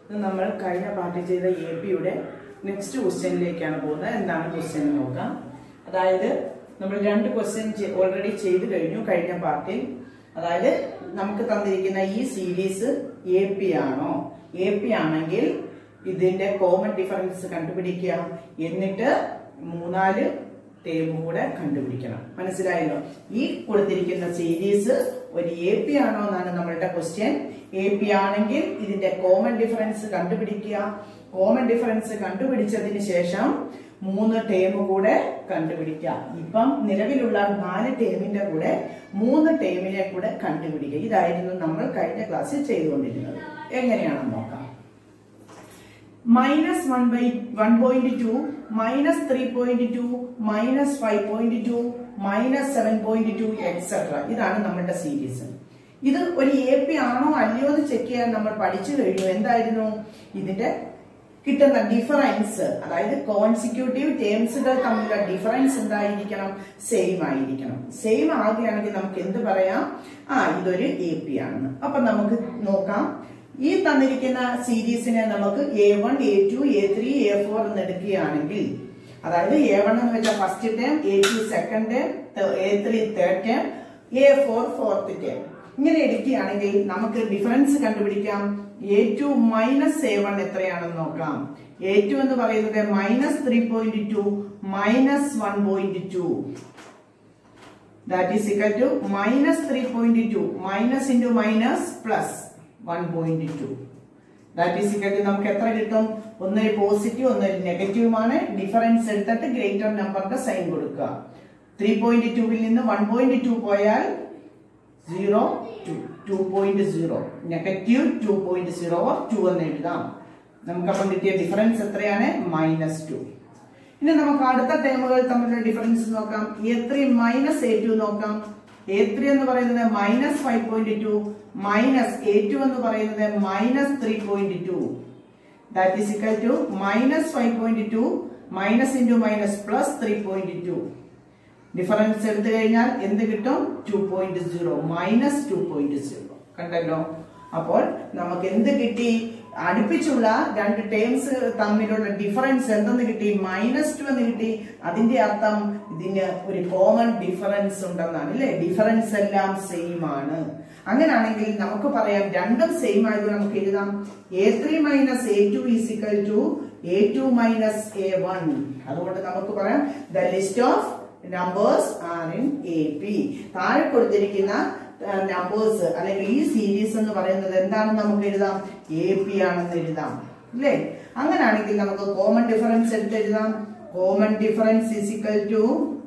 ഇത് നമ്മൾ കഴിഞ്ഞ പാർട്ടി ചെയ്ത എ പിയുടെ നെക്സ്റ്റ് ക്വസ്റ്റ്യനിലേക്കാണ് പോകുന്നത് എന്താണ് ക്വസ്റ്റ്യൻ എന്ന് നോക്കാം അതായത് നമ്മൾ രണ്ട് ക്വസ്റ്റ്യൻ ഓൾറെഡി ചെയ്തു കഴിഞ്ഞു കഴിഞ്ഞ പാർട്ടിൽ അതായത് നമുക്ക് തന്നിരിക്കുന്ന ഈ സീരീസ് എ പി ആണോ എ പി ആണെങ്കിൽ ഇതിന്റെ കോമൺ ഡിഫറൻസ് കണ്ടുപിടിക്കുക എന്നിട്ട് മൂന്നാല് ടേമും കൂടെ കണ്ടുപിടിക്കണം മനസ്സിലായല്ലോ ഈ കൊടുത്തിരിക്കുന്ന സീരീസ് ഒരു എ പി ആണോ എന്നാണ് നമ്മളുടെ ക്വസ്റ്റ്യൻ എ പി ആണെങ്കിൽ ഇതിന്റെ കോമൺ ഡിഫറൻസ് കണ്ടുപിടിക്കുക കോമൺ ഡിഫറൻസ് കണ്ടുപിടിച്ചതിന് ശേഷം മൂന്ന് ടേം കൂടെ കണ്ടുപിടിക്കുക ഇപ്പം നിലവിലുള്ള നാല് ടേമിന്റെ കൂടെ മൂന്ന് ടേമിനെ കൂടെ കണ്ടുപിടിക്കുക ഇതായിരുന്നു നമ്മൾ കഴിഞ്ഞ ക്ലാസ്സിൽ ചെയ്തുകൊണ്ടിരുന്നത് എങ്ങനെയാണെന്ന് നോക്കാം minus one by one point two minus three point two minus five point two minus seven point two etcetera ഇതാണ് നമ്മളുടെ സീരീസ് ഇത് ഒരു എ പി ആണോ അല്ലയോ എന്ന് ചെക്ക് ചെയ്യാൻ നമ്മൾ പഠിച്ചു കഴിഞ്ഞു എന്തായിരുന്നു ഇതിന്റെ കിട്ടുന്ന ഡിഫറൻസ് അതായത് കോൺസിക്യൂട്ടീവ് ടേംസുകൾ തമ്മിലുള്ള ഡിഫറൻസ് എന്തായിരിക്കണം സെയിം ആയിരിക്കണം സെയിം ആകുകയാണെങ്കിൽ നമുക്ക് എന്ത് പറയാം ആ ഇതൊരു എ പി ആണെന്ന് അപ്പൊ നമുക്ക് നോക്കാം ഈ തന്നിരിക്കുന്ന സീരീസിനെ നമുക്ക് A one A two A three A four എന്ന് എടുക്കുകയാണെങ്കിൽ അതായത് എ വൺ എന്ന് വെച്ചാൽ first term A two second term A three third term A four fourth term ഇങ്ങനെ എടുക്കുകയാണെങ്കിൽ നമുക്ക് ഡിഫറൻസ് കണ്ടുപിടിക്കാം A two minus A one എത്രയാണെന്ന് നോക്കാം എ ടു എന്ന് പറയുന്നത് minus three point two minus one point two that is equal to minus three point two minus into minus plus one point two that is equal to നമുക്ക് എത്ര കിട്ടും ഒന്നൊരു positive ഒന്നൊരു നെഗറ്റീവുമാണ് ഡിഫറൻസ് എടുത്തിട്ട് greater നമ്പറിന്റെ സൈൻ കൊടുക്കുക three point ടുവിൽ നിന്ന് വൺ പോയിന്റ് ടു പോയാൽ zero two two point zero negative two point zero two എന്ന് എഴുതാം നമുക്കപ്പം കിട്ടിയ ഡിഫറൻസ് എത്രയാണ് മൈനസ് ടു ഇനി നമുക്ക് അടുത്ത ടേമുകൾ തമ്മിലുള്ള ഡിഫറൻസ് നോക്കാം A three minus A two നോക്കാം എ ത്രീ എന്ന് പറയുന്നത് minus five point two minus A two എന്ന് പറയുന്നത് minus three point two that is equal to minus five point two minus into minus plus three point two difference എടുത്തു കഴിഞ്ഞാൽ എന്ത് കിട്ടും two point zero minus two point zero കണ്ടല്ലോ അപ്പോൾ നമുക്ക് എന്ത് കിട്ടി അടുപ്പിച്ചുള്ള രണ്ട് ടേംസ് തമ്മിലുള്ള ഡിഫറൻസ് എന്തെന്ന് കിട്ടി മൈനസ് ടു എന്ന് കിട്ടി അതിന്റെ അർത്ഥം ഇതിന് ഒരു കോമൺ ഡിഫറൻസ് ഉണ്ടെന്നാണ് അല്ലെ ഡിഫറൻസ് എല്ലാം സെയിം ആണ് അങ്ങനെയാണെങ്കിൽ നമുക്ക് പറയാം രണ്ടും സെയിം ആയതുകൊണ്ട് നമുക്ക് എഴുതാം A three minus A two is equal to A two minus A one അതുകൊണ്ട് നമുക്ക് പറയാം the list of numbers are in A P താഴെ കൊടുത്തിരിക്കുന്ന നമ്പേഴ്സ് അല്ലെങ്കിൽ ഈ സീരീസ് എന്ന് പറയുന്നത് എന്താണെന്ന് നമുക്ക് എഴുതാം എ പി ആണെന്ന് എഴുതാം അല്ലേ അങ്ങനെയാണെങ്കിൽ നമുക്ക് കോമൺ ഡിഫറൻസ് എടുത്ത് എഴുതാം common difference is equal to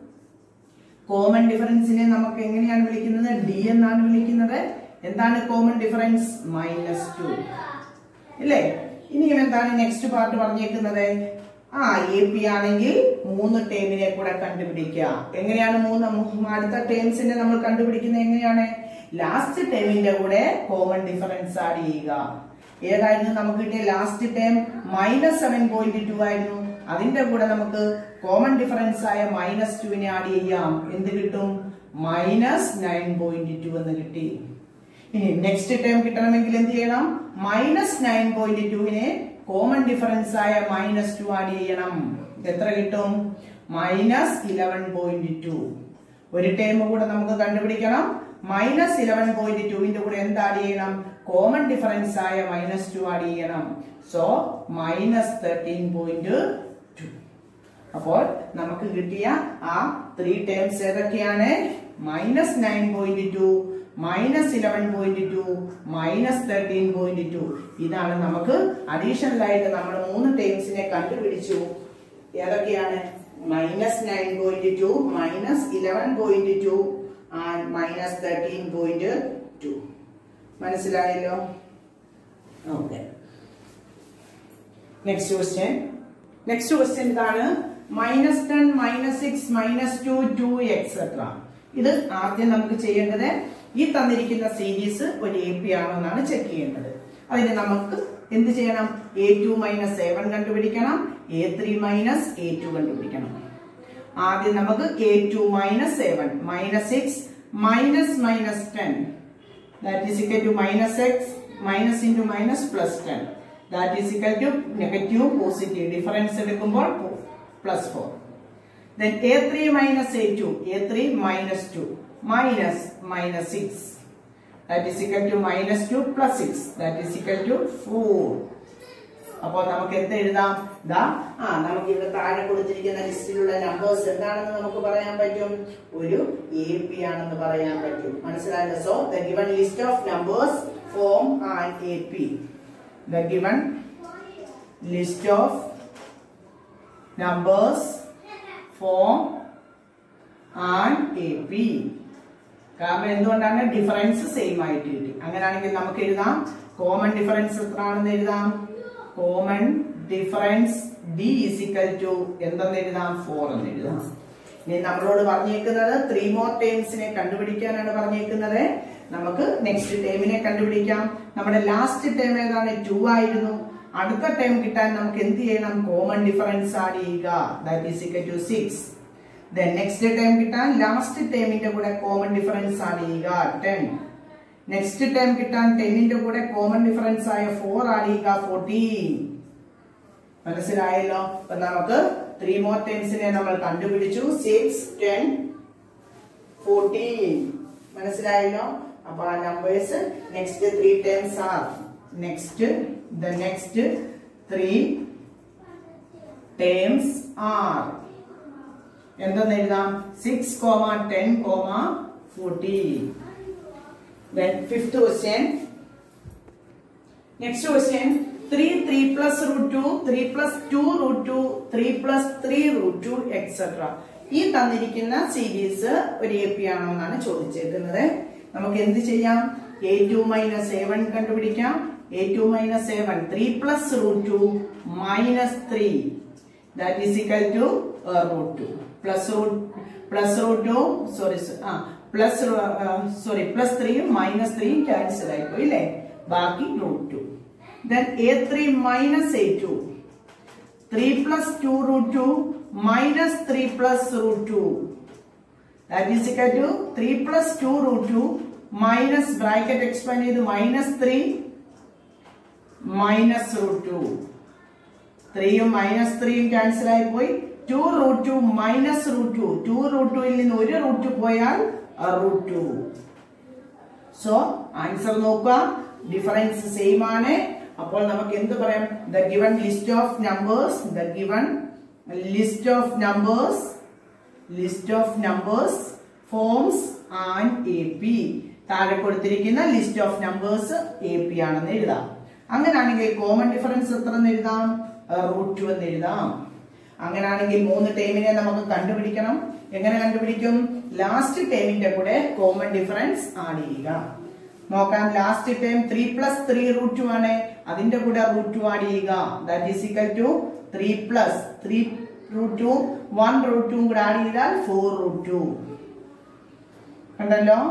common ഡിഫറൻസിനെ നമുക്ക് എങ്ങനെയാണ് വിളിക്കുന്നത് ഡി എന്നാണ് വിളിക്കുന്നത് എന്താണ് കോമൺ ഡിഫറൻസ് മൈനസ് ടു ഇല്ലേ ഇനിയും എന്താണ് നെക്സ്റ്റ് പാർട്ട് പറഞ്ഞേക്കുന്നത് ആ എ പി ആണെങ്കിൽ മൂന്ന് ടേമിനെ കൂടെ കണ്ടുപിടിക്കുക എങ്ങനെയാണ് മൂന്ന് മൂ- അടുത്ത ടേംസിനെ നമ്മൾ കണ്ടുപിടിക്കുന്നത് എങ്ങനെയാണ് ലാസ്റ്റ് ടേമിന്റെ കൂടെ കോമൺ ഡിഫറൻസ് ആഡ് ചെയ്യുക ഏതായിരുന്നു നമുക്ക് കിട്ടിയ last term minus seven point two ആയിരുന്നു അതിന്റെ കൂടെ നമുക്ക് കോമൺ ഡിഫറൻസ് ആയ മൈനസ് ടുവിനെ ആഡ് ചെയ്യാം എന്ത് കിട്ടും മൈനസ് നയൻ പോയിന്റ് ടു എന്ന് കിട്ടി ഇനി നെക്സ്റ്റ് ടേം കിട്ടണമെങ്കിൽ എന്ത് ചെയ്യണം മൈനസ് നയൻ പോയിന്റ് ടുവിനെ കോമൺ ഡിഫറൻസ് ആയ മൈനസ് ടു ആഡ് ചെയ്യണം എത്ര കിട്ടും മൈനസ് ഇലവൻ പോയിന്റ് ടു ഒരു ടേം കൂടെ നമുക്ക് കണ്ടുപിടിക്കണം മൈനസ് ഇലവൻ പോയിന്റ് ടുവിന്റെ കൂടെ എന്ത് ആഡ് ചെയ്യണം കോമൺ ഡിഫറൻസ് ആയ മൈനസ് ടു ആഡ് ചെയ്യണം so minus thirteen point two അപ്പോൾ നമുക്ക് കിട്ടിയ ആ ത്രീ ടേംസ് ഏതൊക്കെയാണ് minus nine point two minus eleven point two minus thirteen point two ഇതാണ് നമുക്ക് അഡീഷണൽ ആയിട്ട് നമ്മൾ മൂന്ന് ടേംസിനെ കണ്ടുപിടിച്ചു ഏതൊക്കെയാണ് minus nine point two minus eleven point two and minus thirteen point two മനസ്സിലായല്ലോ okay next question next question ഇതാണ് minus ten minus six minus to to etcetera ഇത് ആദ്യം നമുക്ക് ചെയ്യേണ്ടത് ഈ തന്നിരിക്കുന്ന സീരീസ് ഒരു എ പി ആണോ എന്നാണ് ചെക്ക് ചെയ്യേണ്ടത് അതിന് നമുക്ക് എന്ത് ചെയ്യണം A two minus A one കണ്ടുപിടിക്കണം A three minus A two കണ്ടുപിടിക്കണം ആദ്യം നമുക്ക് A two minus A one minus six minus minus ten that is equal to minus x minus into minus plus 10 that is equal to negative positive difference എടുക്കുമ്പോൾ plus four then a3 minus a2 a3 minus 2 minus minus 6 that is equal to minus 2 plus 6 that is equal to 4 അപ്പോൾ നമുക്ക് എന്ത് എഴുതാം ദാ ആ നമുക്ക് ഇവിടെ താഴെ കൊടുത്തിരിക്കുന്ന ലിസ്റ്റിലുള്ള നമ്പേഴ്സ് എന്താണെന്ന് നമുക്ക് പറയാൻ പറ്റും ഒരു എ പി ആണെന്ന് പറയാൻ പറ്റും മനസ്സിലായല്ലോ so the given list of numbers form an A P the given list of numbers form an A P കാരണം എന്തുകൊണ്ടാണ് ഡിഫറൻസ് സെയിം ആയിട്ട് കിട്ടി അങ്ങനെയാണെങ്കിൽ നമുക്ക് എഴുതാം കോമൺ ഡിഫറൻസ് എത്രയാണെന്ന് എഴുതാം common difference D is equal to എന്തെന്ന് എഴുതാം ഫോർ എന്ന് എഴുതാം ഇനി നമ്മളോട് പറഞ്ഞേക്കുന്നത് ത്രീ മോർ ടേംസിനെ കണ്ടുപിടിക്കാനാണ് പറഞ്ഞേക്കുന്നത് നമുക്ക് നെക്സ്റ്റ് ടേമിനെ കണ്ടുപിടിക്കാം നമ്മുടെ ലാസ്റ്റ് ടേം ഏതാണ് ടു ആയിരുന്നു അടുത്ത ടേം കിട്ടാൻ നമുക്ക് എന്ത് ചെയ്യണം കോമൺ ഡിഫറൻസ് ആഡ് ചെയ്യുക that is equal to six then next term കിട്ടാൻ ലാസ്റ്റ് ടേമിന്റെ കൂടെ കോമൺ ഡിഫറൻസ് ആഡ് ചെയ്യുക ടെൻ നെക്സ്റ്റ് ടേം കിട്ടാൻ ടെന്നിന്റെ കൂടെ കോമൺ ഡിഫറൻസ് ആയ ഫോർ ആഡ് ചെയ്യുക ഫോർട്ടീൻ മനസ്സിലായല്ലോ അപ്പൊ നമുക്ക് ത്രീ മോർ ടേംസിനെ നമ്മൾ കണ്ടുപിടിച്ചു സിക്സ് ടെൻ ഫോർട്ടീൻ മനസ്സിലായല്ലോ അപ്പൊ ആ numbers next three terms are next the next three terms are എന്തെന്ന് എഴുതാം six comma ten comma fourteen Then fifth question. Next question. 3, 3 plus root 2, 3 plus 2 root 2, 3 plus 3 root 2, etc. ഈ തന്നിരിക്കുന്ന series ഒരു A P ആണോ എന്നാണ് ചോദിച്ചേക്കുന്നത് നമുക്ക് എന്ത് ചെയ്യാം A two minus A one കണ്ടുപിടിക്കാം A two minus A one three plus root two minus three that is equal to root two plus root plus root two sorry ആ plus sorry plus ത്രീയും minus ത്രീയും cancel ആയിപ്പോയി അല്ലേ ബാക്കി root two then A three minus A two three plus two root two minus three plus root two that is equal to three plus two root two minus bracket expand ചെയ്ത് minus three minus root two ത്രീയും minus ത്രീയും cancel ആയി പോയി two root two minus root two two root ടുയിൽ നിന്ന് ഒരു root പോയാൽ root two so answer നോക്കുക ഡിഫറൻസ് സെയിം ആണ് അപ്പോൾ നമുക്ക് എന്ത് പറയാം the given list of numbers the given list of numbers list of numbers forms and A P താഴെ കൊടുത്തിരിക്കുന്ന list of numbers A P ആണെന്ന് എഴുതാം അങ്ങനെയാണെങ്കിൽ കോമൺ ഡിഫറൻസ് എത്ര എന്ന് എഴുതാം റൂട്ട് ടു എന്ന് എഴുതാം അങ്ങനെയാണെങ്കിൽ മൂന്ന് ടേമിനെ നമുക്ക് കണ്ടുപിടിക്കണം എങ്ങനെ കണ്ടുപിടിക്കും ലാസ്റ്റ് ടേമിന്റെ കൂടെ കോമൺ ഡിഫറൻസ് ആഡ് ചെയ്യുക നോക്കാം last term three plus three root two ആണ് അതിന്റെ കൂടെ റൂട്ട് ടു ആഡ് ചെയ്യുക that is equal to three plus three root two one root two കൂടെ ആഡ് ചെയ്താൽ ഫോർ റൂട്ട് ടു കണ്ടല്ലോ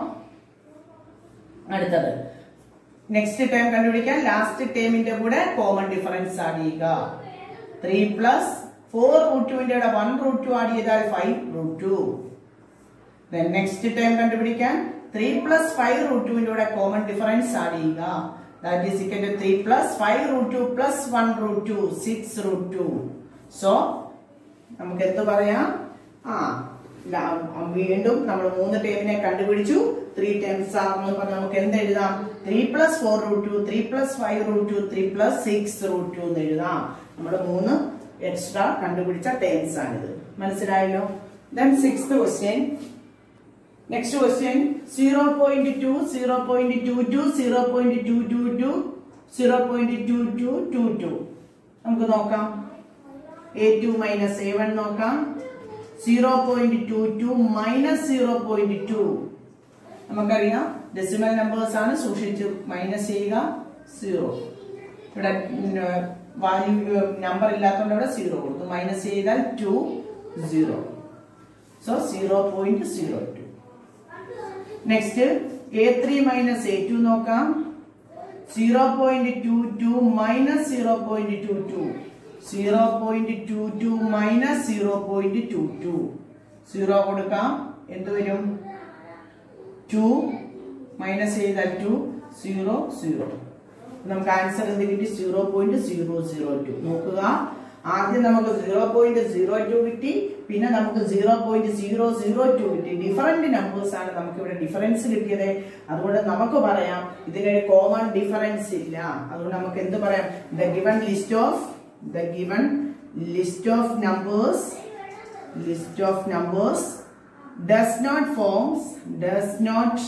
അടുത്തത് നെക്സ്റ്റ് ടേം കണ്ടുപിടിക്കാൻ ലാസ്റ്റ് ടേമിന്റെ കൂടെ കോമൺ ഡിഫറൻസ് ആഡ് ചെയ്യുക ത്രീ പ്ലസ് ഫോർ റൂട്ട് ടുവിന്റെ കൂടെ വൺ റൂട്ട് ടു ആഡ് ചെയ്താൽ five root two next term കണ്ടുപിടിക്കാൻ ത്രീ പ്ലസ് ഫൈവ് റൂട്ട് ടുവിന്റെ കൂടെ കോമൺ ഡിഫറൻസ് ആഡ് ചെയ്യുക that is equal to three plus five root two plus one root two six root two so നമുക്ക് എന്ത് പറയാം ആ ല- വീണ്ടും നമ്മൾ മൂന്ന് ടേമിനെ കണ്ടുപിടിച്ചു ത്രീ ടേംസ് ആണെന്ന് പറഞ്ഞ് നമുക്ക് എന്ത് എഴുതാം three plus four root two three plus five root two three plus six root two എന്ന് എഴുതാം നമ്മൾ മൂന്ന് എക്സ്ട്രാ കണ്ടുപിടിച്ച ടേംസ് ആണിത് മനസ്സിലായല്ലോ then six question next question zero point two zero point two two zero point two two two zero point two two two two നമുക്ക് നോക്കാം A two minus A one നോക്കാം zero point two two minus zero point two നമുക്കറിയാം decimal numbers ആണ് സൂക്ഷിച്ച് minus ചെയ്യുക zero ഇവിടെ value number ഇല്ലാത്തതുകൊണ്ട് ഇവിടെ സീറോ കൊടുത്തു മൈനസ് ചെയ്താൽ two zero so zero point zero two next A three minus A two നോക്കാം zero point two two minus zero point two two zero point two two minus zero point two two zero കൊടുക്കാം എന്ത് വരും two minus ചെയ്താൽ two zero zero നമുക്ക് answer എന്ത് കിട്ടി zero point zero zero two നോക്കുക ആദ്യം നമുക്ക് സീറോ പോയിന്റ് സീറോ ടു കിട്ടി പിന്നെ നമുക്ക് zero point zero zero two കിട്ടി ഡിഫറെന്റ് നമ്പേഴ്സ് ആണ് നമുക്ക് ഇവിടെ ഡിഫറൻസ് കിട്ടിയത് അതുകൊണ്ട് നമുക്ക് പറയാം ഇതിനൊരു കോമൺ ഡിഫറൻസ് ഇല്ല അതുകൊണ്ട് നമുക്ക് എന്ത് പറയാം the given list of the given list of numbers list of numbers does not forms does not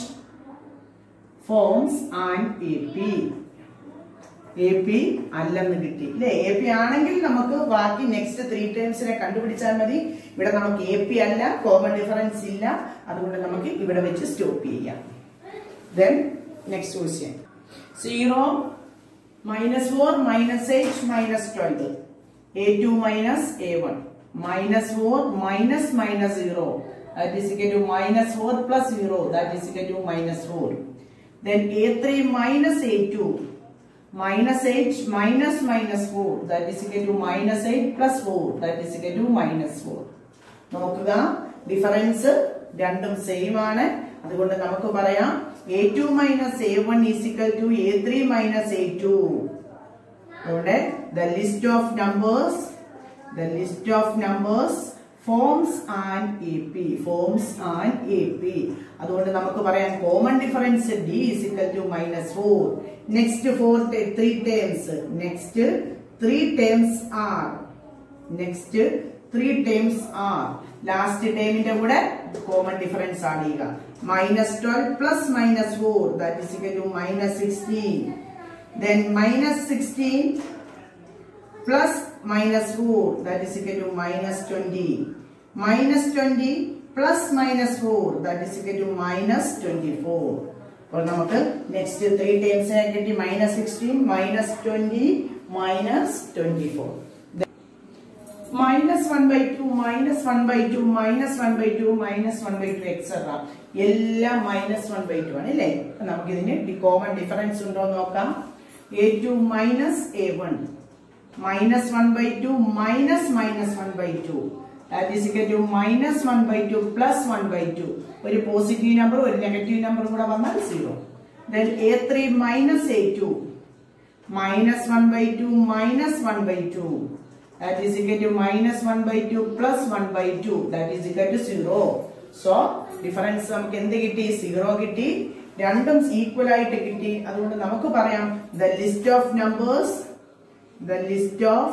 forms and A P A P അല്ലെന്ന് കിട്ടി അല്ലെ എ പി ആണെങ്കിൽ നമുക്ക് ബാക്കി നെക്സ്റ്റ് ത്രീ ടൈംസിനെ കണ്ടുപിടിച്ചാൽ മതി ഇവിടെ നമുക്ക് എ പി അല്ല കോമൺ ഡിഫറൻസ് ഇല്ല അതുകൊണ്ട് നമുക്ക് ഇവിടെ വെച്ച് സ്റ്റോപ്പ് ചെയ്യാം then next question zero minus four minus eight minus twelve A two minus A one minus four minus minus zero that is equal to minus 4 plus 0 that is equal to minus 4 then a3 minus a2 minus 8 minus minus 4 that is equal to minus 8 plus 4 that is equal to minus 4 നോക്കുക difference രണ്ടും same ആണ് അതുകൊണ്ട് നമുക്ക് പറയാം A two minus A one is equal to A three minus A two അതുകൊണ്ട് the list of numbers the list of numbers forms and A P forms and A P അതുകൊണ്ട് നമുക്ക് പറയാം common difference D is equal to minus four next four three terms next three terms are next three terms are last ടേമിന്റെ കൂടെ common difference add ചെയ്യുക minus twelve plus minus four that is equal to minus sixteen then minus sixteen plus minus 4 that is equal to minus 20 minus 20 plus minus 4 that is equal to minus 24 അപ്പോൾ നമുക്ക് next three ടൈംസിനെ കിട്ടി minus sixteen minus twenty minus twenty four minus one by two minus one by two minus one by two minus one by two etcetera എല്ലാം minus one by two ആണ് അല്ലേ നമുക്ക് ഇതിന് common difference ഉണ്ടോ എന്ന് നോക്കാം A two minus A one minus 1 by 2 minus minus 1 by 2 that is equal to minus 1 by 2 plus 1 by 2 ഒരു positive number ഒരു നെഗറ്റീവ് നമ്പർ കൂടെ വന്നാൽ zero then a3 minus a2 minus 1 by 2 minus 1 by 2 that is equal to minus 1 by 2 plus 1 by 2 that is equal to 0 so difference നമുക്ക് എന്ത് കിട്ടി zero കിട്ടി രണ്ടും equal ആയിട്ട് കിട്ടി അതുകൊണ്ട് നമുക്ക് പറയാം the list of numbers the list of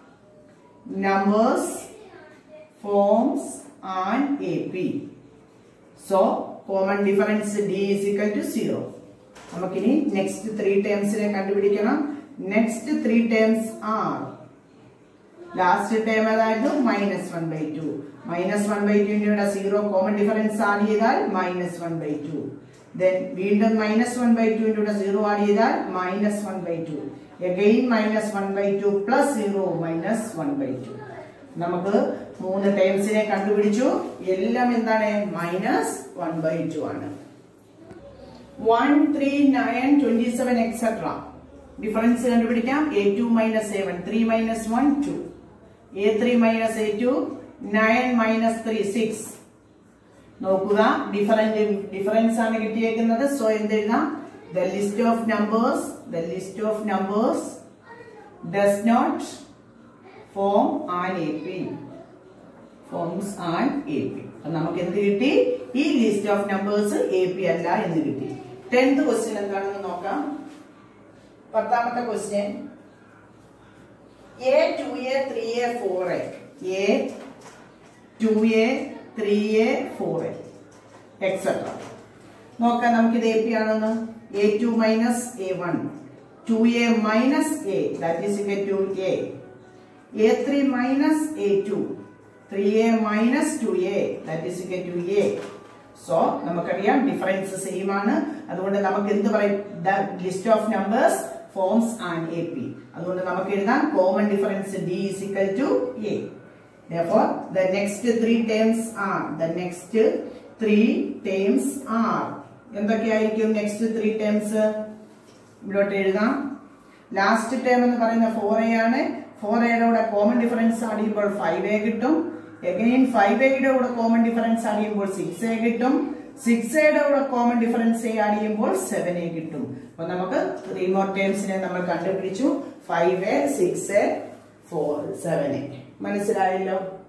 numbers forms and AP. So, common difference D is equal to 0. നമുക്കിനി നെക്സ്റ്റ് ത്രീ ടേംസിനെ കണ്ടുപിടിക്കണം next three terms are last term അതായത് minus one by two minus one by ടുവിന്റെ zero common difference add ചെയ്താൽ minus one by two then വീണ്ടും minus one by ടുവിന്റെ zero add ചെയ്താൽ minus one by two again minus 1 by 2 plus 0 minus 1 by 2 നമുക്ക് മൂന്ന് ടേംസിനെ കണ്ടുപിടിച്ചു എല്ലാം എന്താണ് മൈനസ് വൺ ബൈ ടു ആണ് one three nine twenty seven etcetera difference കണ്ടുപിടിക്കാം A two minus A one three minus one two A three minus A two nine minus three six നോക്കുക different difference ആണ് കിട്ടിയേക്കുന്നത് so എന്തെഴുതാം the list of numbers the list of numbers does not form an AP forms an AP അപ്പൊ നമുക്ക് എന്ത് കിട്ടി ഈ list of numbers A P അല്ല എന്ന് കിട്ടി ടെൻത്ത് ക്വസ്റ്റ്യൻ എന്താണെന്ന് നോക്കാം പത്താമത്തെ question A two A three A four A A two A three A four A etcetera നോക്കാം നമുക്കിത് എ പി ആണെന്ന് a2 minus a1 2a minus a that is equal to a a3 minus a2 3a minus 2a that is equal to a so നമുക്കറിയാം difference same ആണ് അതുകൊണ്ട് നമുക്ക് എന്ത് പറയും the list of numbers forms and A P അതുകൊണ്ട് നമുക്ക് എഴുതാം common difference D is equal to a therefore the next three terms are the next three terms are എന്തൊക്കെയായിരിക്കും നെക്സ്റ്റ് ത്രീ ടേംസ് ഇവിടോട്ട് എഴുതാം ലാസ്റ്റ് ടേം എന്ന് പറയുന്ന four A ആണ് four എയുടെ കൂടെ കോമൺ ഡിഫറൻസ് ആഡ് ചെയ്യുമ്പോൾ ഫൈവ് എ കിട്ടും എഗെയിൻ ഫൈവ് എയുടെ കൂടെ കോമൺ ഡിഫറൻസ് ആഡ് ചെയ്യുമ്പോൾ സിക്സ് എ കിട്ടും സിക്സ് എയുടെ കൂടെ കോമൺ ഡിഫറൻസ് ആഡ് ചെയ്യുമ്പോൾ സെവൻ എ കിട്ടും അപ്പൊ നമുക്ക് ത്രീ മോർ ടേംസിനെ നമ്മൾ കണ്ടുപിടിച്ചു five A six A four seven A മനസ്സിലായല്ലോ